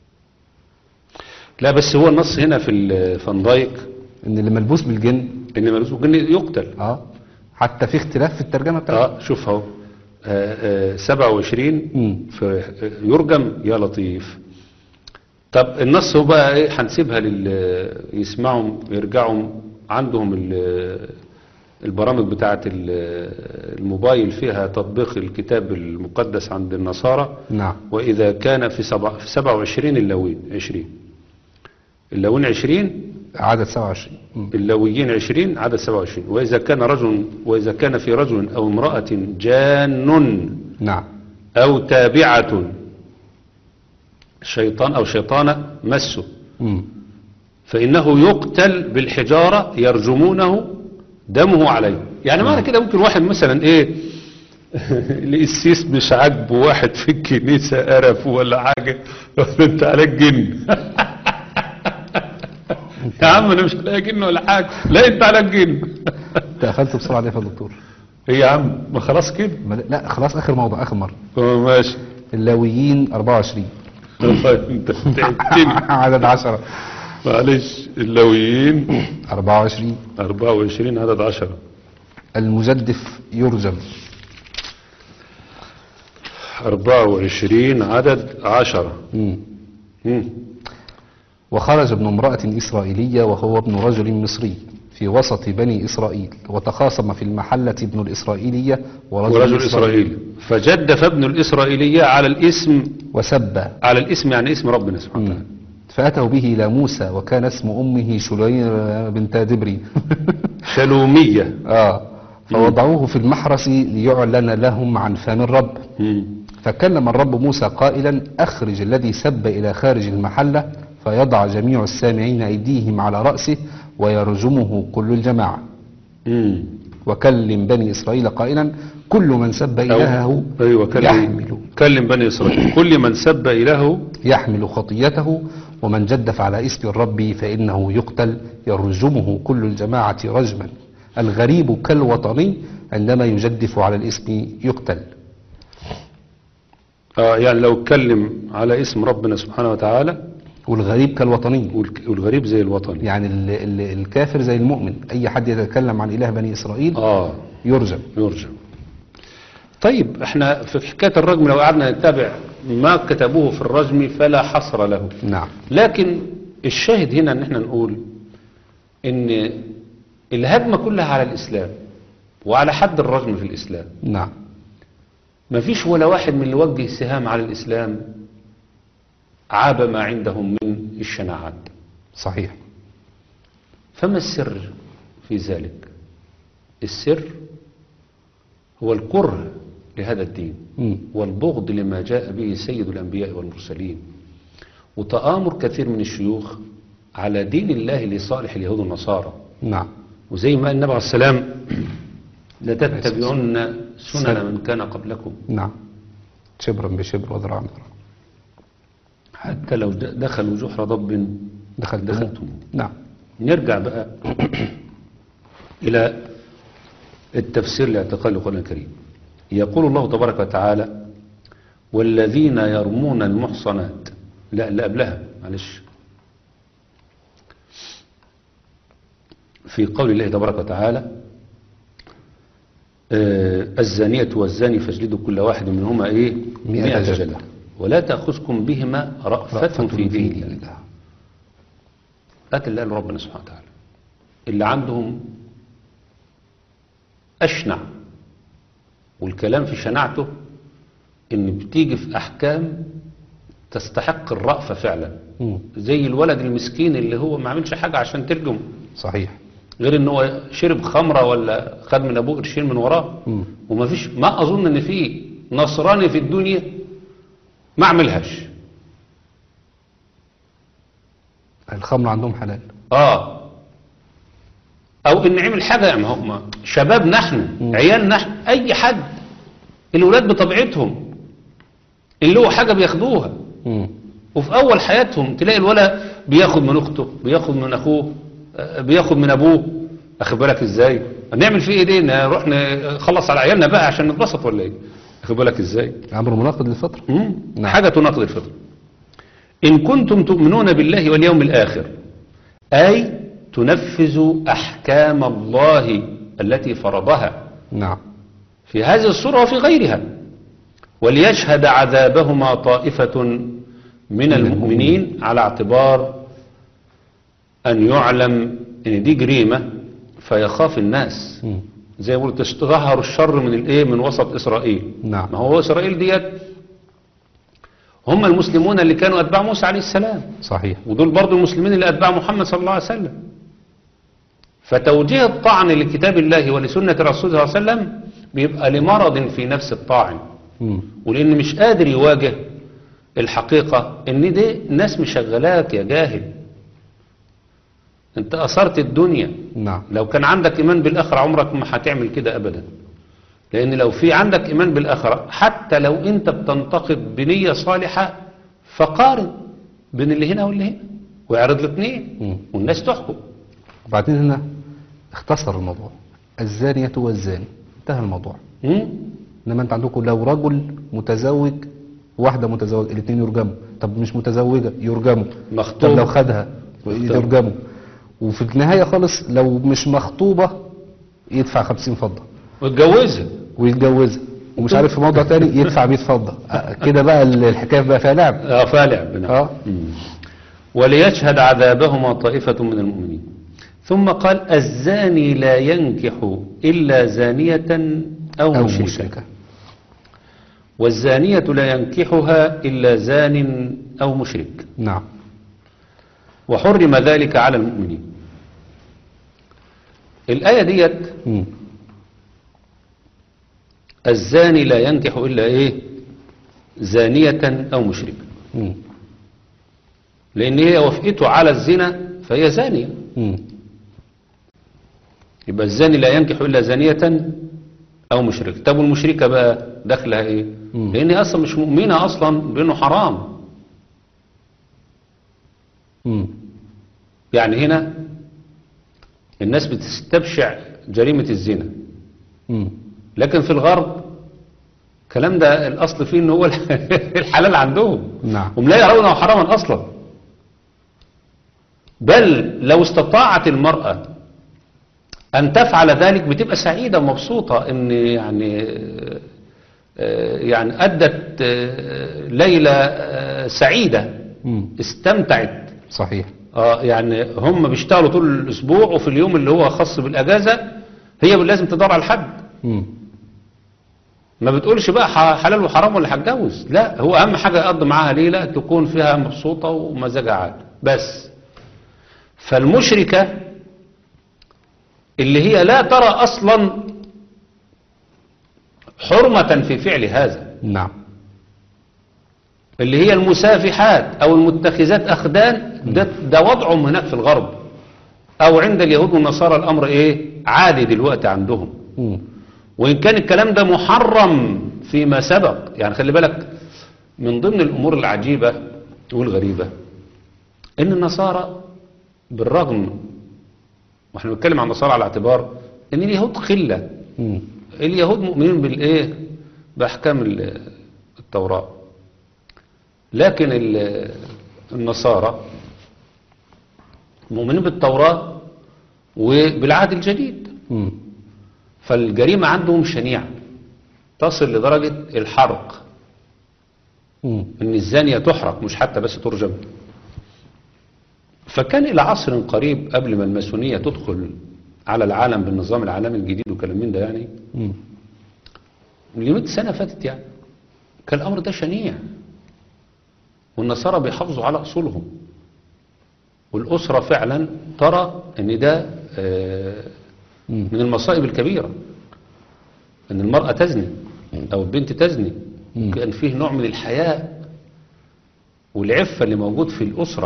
لا بس هو النص هنا في الفان دايك ان اللي ملبوس بالجن ان ملوش ممكن يقتل اه حتى في اختلاف في الترجمة بتاعته اه شوف اهو آه، آه، 27 مم. في آه، يرجم يا لطيف طب النص هو بقى ايه هنسيبها لل يسمعوا يرجعوا عندهم ال- البرامج بتاعه ال- الموبايل فيها تطبيق الكتاب المقدس عند النصارى نعم وإذا كان في سبع- في 27 اللوين 20 اللوين 20 عدد 27 مم. اللويين عشرين عدد سبعة وعشرين وإذا كان رجل وإذا كان في رجل أو امرأة جان نعم أو تابعة شيطان أو شيطانة مسه مم. فإنه يقتل بالحجارة يرجمونه دمه عليه يعني معنى كده ممكن واحد مثلا إيه القسيس مش عاجبه واحد في الكنيسة قرف ولا حاجة يقول له انت عليك جن يا عم انا مش هلاقي جن ولا حاجة لا انت عليك جن انت قفلت بسرعة دي يا دكتور ايه يا عم ما خلاص كده ما- لا خلاص اخر موضوع اخر مرة اه ماشي اللاويين 24 طيب انت تعبتني عدد 10 معلش اللويين 24 24 عدد 10 المجدف يرجم 24 عدد 10 مم. مم. وخرج ابن امرأة إسرائيلية وهو ابن رجل مصري في وسط بني إسرائيل وتخاصم في المحلة ابن الإسرائيلية ورجل, ورجل إسرائيلي فجدف ابن الإسرائيلية على الاسم وسب على الاسم يعني اسم ربنا سبحانه وتعالى فأتوا به إلى موسى وكان اسم أمه شليم بنت دبري شلومية آه فوضعوه في المحرس ليعلن لهم عن فم الرب مم. فكلم الرب موسى قائلا أخرج الذي سب إلى خارج المحلة فيضع جميع السامعين أيديهم على رأسه ويرجمه كل الجماعة مم. وكلم بني إسرائيل قائلا كل من سب إلهه أو- أيوة كلم يحمل كلم بني إسرائيل كل من سب إلهه يحمل خطيته ومن جدف على اسم الرب فإنه يقتل يرجمه كل الجماعة رجما الغريب كالوطني عندما يجدف على الاسم يقتل آه يعني لو اتكلم على اسم ربنا سبحانه وتعالى والغريب كالوطني والك- والغريب زي الوطن يعني ال ال الكافر زي المؤمن أي حد يتكلم عن إله بني إسرائيل آه يرجم يرجم طيب احنا في حكاية الرجم لو قعدنا نتابع ما كتبوه في الرجم فلا حصر له نعم لكن الشاهد هنا ان احنا نقول ان الهجمة كلها على الاسلام وعلى حد الرجم في الاسلام نعم ما فيش ولا واحد من اللي وجه سهام على الاسلام عاب ما عندهم من الشناعات صحيح فما السر في ذلك السر هو الكره لهذا الدين مم. والبغض لما جاء به سيد الأنبياء والمرسلين وتآمر كثير من الشيوخ على دين الله لصالح اليهود والنصارى نعم وزي ما قال النبي عليه السلام لتتبعن سنن من كان قبلكم نعم شبرا بشبر وذراعا بذراع حتى لو د- دخلوا جحر ضب دخلت دخلتم نعم نرجع بقى إلى التفسير لاعتقاد القرآن الكريم يقول الله تبارك وتعالى والذين يرمون المحصنات لا اللي قبلها معلش في قول الله تبارك وتعالى آه، الزانية والزاني فاجلدوا كل واحد منهما ايه مئة مئة جلدة. جلدة ولا تأخذكم بهما رأفة في دين الله الله هات اللي قال ربنا سبحانه وتعالى اللي عندهم أشنع والكلام في شناعته إن بتيجي في أحكام تستحق الرأفة فعلا مم. زي الولد المسكين اللي هو ما عملش حاجة عشان ترجمه صحيح غير ان هو شرب خمرة ولا خد من ابوه قرشين من وراه مم. وما فيش ما اظن ان في نصراني في الدنيا ما عملهاش الخمر عندهم حلال اه او ان عمل حاجة يعني هم شباب نحن عيال نحن اي حد الولاد بطبيعتهم اللي هو حاجة بياخدوها مم. وفي اول حياتهم تلاقي الولد بياخد من اخته بياخد من اخوه آه، بياخد من ابوه اخد بالك ازاي نعمل فيه ايه دي نروح نخلص على عيالنا بقى عشان نتبسط ولا ايه اخد بالك ازاي أمر مناقض للفطرة مم. نعم. حاجة تناقض الفطرة إن كنتم تؤمنون بالله واليوم الآخر أي تنفذوا أحكام الله التي فرضها نعم في هذه الصورة وفي غيرها وليشهد عذابهما طائفة من المؤمنين على اعتبار أن يعلم أن دي جريمة فيخاف الناس مم. زي ما بيقولوا تظهر الشر من الايه من وسط اسرائيل نعم. ما هو اسرائيل ديت هم المسلمون اللي كانوا اتباع موسى عليه السلام صحيح ودول برضو المسلمين اللي اتباع محمد صلى الله عليه وسلم فتوجيه الطعن لكتاب الله ولسنة رسوله صلى الله عليه وسلم بيبقى لمرض في نفس الطاعن مم. ولان مش قادر يواجه الحقيقة ان دي ناس مشغلاك يا جاهل انت اثرت الدنيا نعم لو كان عندك إيمان بالآخرة عمرك ما هتعمل كده أبدا لأن لو في عندك إيمان بالآخرة حتى لو أنت بتنتقد بنية صالحة فقارن بين اللي هنا واللي هنا ويعرض الاثنين مم. والناس تحكم وبعدين هنا اختصر الموضوع الزانية والزاني انتهى الموضوع مم؟ انما انت عندكم لو رجل متزوج واحدة متزوجة الاثنين يرجموا طب مش متزوجة يرجموا مخطوب. طب لو خدها يرجموا وفي النهاية خالص لو مش مخطوبة يدفع خمسين فضة واتجوزها ويتجوزها ومش عارف في موضوع تاني يدفع 100 فضة آه، كده بقى الحكاية بقى فيها لعب اه فالع بنا اه وليشهد عذابهما طائفة من المؤمنين ثم قال الزاني لا ينكح إلا زانية أو, أو مشركة مشركة والزانية لا ينكحها إلا زان أو مشرك نعم وحرم ذلك على المؤمنين الآية ديت مم. الزاني لا ينكح إلا إيه زانية أو مشركة مم. لأن هي وافقته على الزنا فهي زانية مم. يبقى الزاني لا ينكح إلا زانية أو مشركة طب والمشركة بقى دخلها إيه مم. لأن هي أصلا مش مؤمنة أصلا بأنه حرام مم. يعني هنا الناس بتستبشع جريمة الزنا مم. لكن في الغرب الكلام ده الأصل فيه إنه هو الحلال عندهم نعم هم لا يرونه حراما أصلا بل لو استطاعت المرأة أن تفعل ذلك بتبقى سعيدة ومبسوطة إن يعني آه، يعني أدت آه، ليلة آه، سعيدة مم. استمتعت صحيح اه يعني هم بيشتغلوا طول الاسبوع وفي اليوم اللي هو خاص بالاجازه هي لازم تدور على الحد مم. ما بتقولش بقى ح- حلال وحرام ولا هتجوز لا هو اهم حاجه يقضي معاها ليله تكون فيها مبسوطه ومزاجها عالي بس فالمشركه اللي هي لا ترى اصلا حرمه في فعل هذا نعم اللي هي المسافحات او المتخذات اخدان ده, ده وضعهم هناك في الغرب او عند اليهود والنصارى الامر ايه عادي دلوقتي عندهم مم. وان كان الكلام ده محرم فيما سبق يعني خلي بالك من ضمن الامور العجيبة والغريبة ان النصارى بالرغم واحنا بنتكلم عن النصارى على اعتبار ان اليهود قلة مم. اليهود مؤمنين بالايه باحكام ال- التوراة لكن ال- النصارى مؤمنين بالتوراة وبالعهد الجديد مم. فالجريمة عندهم شنيعة تصل لدرجة الحرق مم. ان الزانية تحرق مش حتى بس ترجم فكان الى عصر قريب قبل ما الماسونية تدخل على العالم بالنظام العالمي الجديد وكلام من ده يعني مم. من 100 سنة فاتت يعني كان الأمر ده شنيع والنصارى بيحافظوا على أصولهم والأسرة فعلا ترى أن ده آه، مم. من المصائب الكبيرة أن المرأة تزني أو البنت تزني مم. كان فيه نوع من الحياء والعفة اللي موجود في الأسرة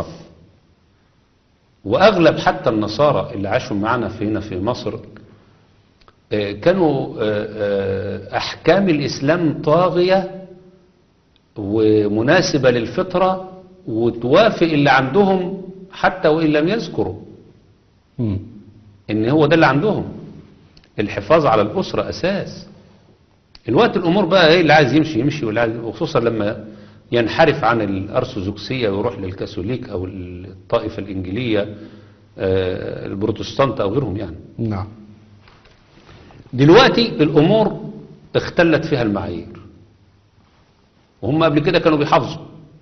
وأغلب حتى النصارى اللي عاشوا معنا في هنا في مصر آه، كانوا آه، آه، أحكام الإسلام طاغية ومناسبة للفطرة وتوافق اللي عندهم حتى وإن لم يذكروا مم. إن هو ده اللي عندهم الحفاظ على الأسرة أساس الوقت الأمور بقى إيه اللي عايز يمشي يمشي واللي عايز وخصوصا لما ينحرف عن الأرثوذكسية ويروح للكاثوليك أو الطائفة الإنجيلية آه، البروتستانت أو غيرهم يعني نعم دلوقتي الأمور اختلت فيها المعايير وهم قبل كده كانوا بيحافظوا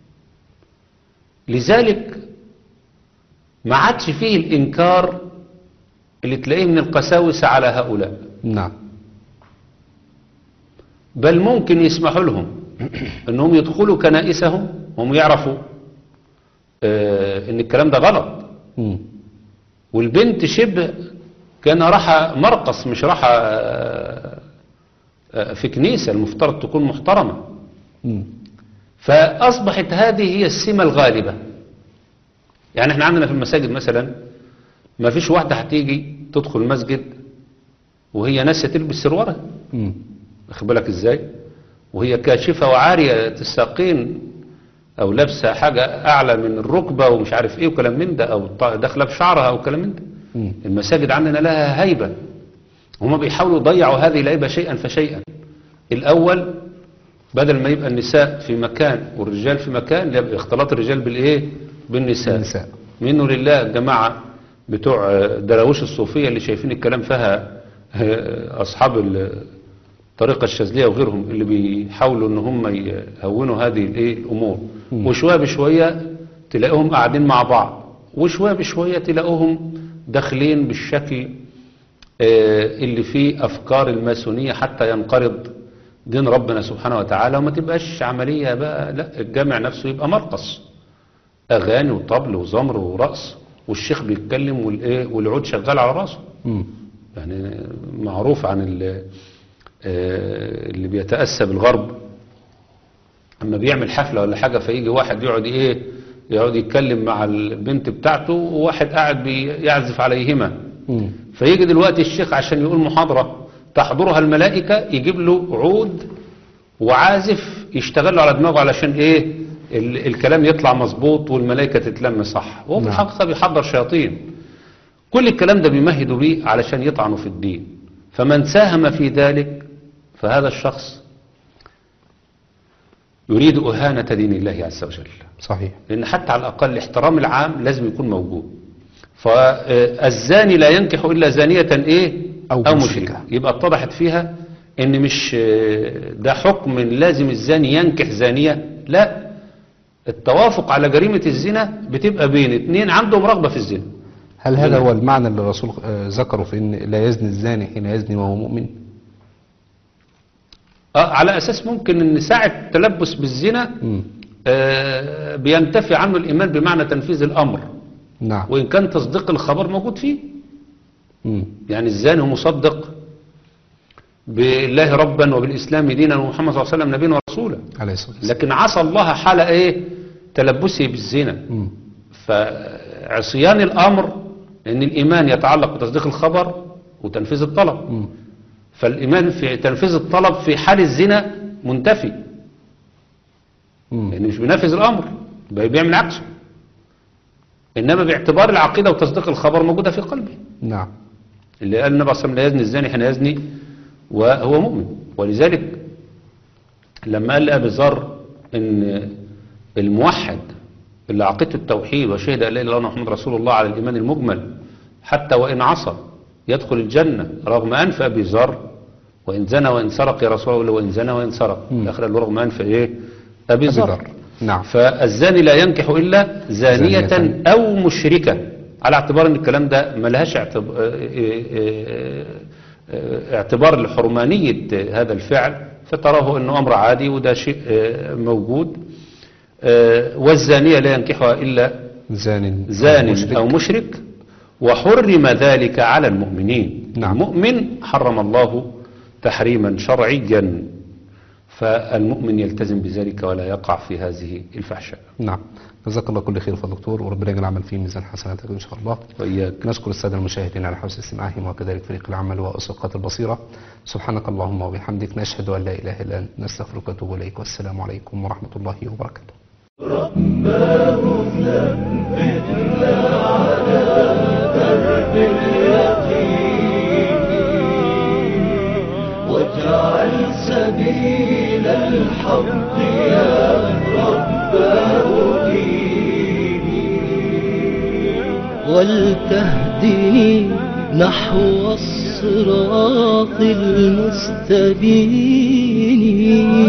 لذلك ما عادش فيه الإنكار اللي تلاقيه من القساوسة على هؤلاء نعم بل ممكن يسمحوا لهم انهم يدخلوا كنائسهم وهم يعرفوا آه، ان الكلام ده غلط مم. والبنت شبه كان راحة مرقص مش راحة آه، آه، في كنيسة المفترض تكون محترمة مم. فأصبحت هذه هي السمة الغالبة يعني احنا عندنا في المساجد مثلا ما فيش واحدة هتيجي تدخل المسجد وهي ناسية تلبس سروره مم. واخد بالك ازاي وهي كاشفة وعارية الساقين او لابسة حاجة اعلى من الركبة ومش عارف ايه وكلام من ده او ط- داخلة بشعرها او كلام من ده مم. المساجد عندنا لها هيبة هما بيحاولوا يضيعوا هذه الهيبة شيئا فشيئا الاول بدل ما يبقى النساء في مكان والرجال في مكان يبقى اختلاط الرجال بالايه بالنساء بالنساء. منه لله الجماعة بتوع آه، دراويش الصوفية اللي شايفين الكلام فيها آه، أصحاب ال- الطريقة الشاذلية وغيرهم اللي بيحاولوا ان هم يهونوا هذه الايه الامور مم. وشوية بشوية تلاقيهم قاعدين مع بعض وشوية بشوية تلاقوهم داخلين بالشكل آه، اللي فيه أفكار الماسونية حتى ينقرض دين ربنا سبحانه وتعالى وما تبقاش عملية بقى لا الجامع نفسه يبقى مرقص أغاني وطبل وزمر ورقص والشيخ بيتكلم والإيه والعود شغال على راسه مم. يعني معروف عن ال- آه، اللي بيتأسى بالغرب اما بيعمل حفلة ولا حاجة فيجي واحد يقعد ايه يقعد يتكلم مع البنت بتاعته وواحد قاعد بيعزف عليهما مم. فيجي دلوقتي الشيخ عشان يقول محاضرة تحضرها الملائكة يجيب له عود وعازف يشتغل له على دماغه علشان ايه ال الكلام يطلع مظبوط والملائكة تتلم صح وهو في نعم. الحقيقة بيحضر شياطين كل الكلام ده بيمهدوا بيه علشان يطعنوا في الدين فمن ساهم في ذلك فهذا الشخص يريد إهانة دين الله عز وجل صحيح لأن حتى على الأقل الاحترام العام لازم يكون موجود فالزاني لا ينكح إلا زانية إيه أو أو مشركة. مشركة يبقى اتضحت فيها إن مش آه، ده حكم لازم الزاني ينكح زانية لا التوافق على جريمة الزنا بتبقى بين اتنين عندهم رغبة في الزنا هل هذا هو المعنى اللي الرسول آه، ذكره في ان لا يزني الزاني حين يزني وهو مؤمن آه، على أساس ممكن إن ساعة تلبس بالزنا مم. آه، بينتفي عنه الإيمان بمعنى تنفيذ الأمر نعم وإن كان تصديق الخبر موجود فيه مم. يعني الزاني هو مصدق بالله ربا وبالإسلام دينا ومحمد صلى الله عليه وسلم نبيا ورسولا عليه الصلاة والسلام لكن عصى الله حال ايه تلبسه بالزنا مم. فعصيان الأمر أن الإيمان يتعلق بتصديق الخبر وتنفيذ الطلب مم. فالإيمان في تنفيذ الطلب في حال الزنا منتفي مم. لأنه مش بينفذ الأمر بي- بيعمل عكسه إنما باعتبار العقيدة وتصديق الخبر موجودة في قلبه نعم اللي قال النبي صلى الله عليه وسلم لا يزني الزاني حين يزني وهو مؤمن ولذلك لما قال لأبي ذر إن الموحد اللي عقيدته التوحيد وشهد أن لا إله إلا الله محمد رسول الله على الإيمان المجمل حتى وإن عصى يدخل الجنة رغم أنف أبي ذر وإن زنى وإن سرق يا رسول الله وإن زنى وإن سرق مم. الآخر قال له رغم أنف إيه أبي أبي ذر ذر نعم فالزاني لا ينكح إلا زانية, زانية. أو مشركة على اعتبار ان الكلام ده ملهاش اعتب- اه- اه- اه- اعتبار لحرمانية هذا الفعل فتراه انه امر عادي وده شيء اه، موجود اه، والزانية لا ينكحها الا زان زان مشرك. او مشرك وحرم ذلك على المؤمنين نعم. المؤمن حرم الله تحريما شرعيا فالمؤمن يلتزم بذلك ولا يقع في هذه الفحشاء نعم جزاك الله كل خير فضل دكتور وربنا يجعل العمل فيه ميزان حسناتك ان شاء الله وإياك نشكر السادة المشاهدين على حسن استماعهم وكذلك فريق العمل وأسقاط البصيرة سبحانك اللهم وبحمدك نشهد أن لا إله إلا أنت نستغفرك ونتوب إليك والسلام عليكم ورحمة الله وبركاته واجعل سبيل الحق يا رب ديني ولتهدني نحو الصراط المستبين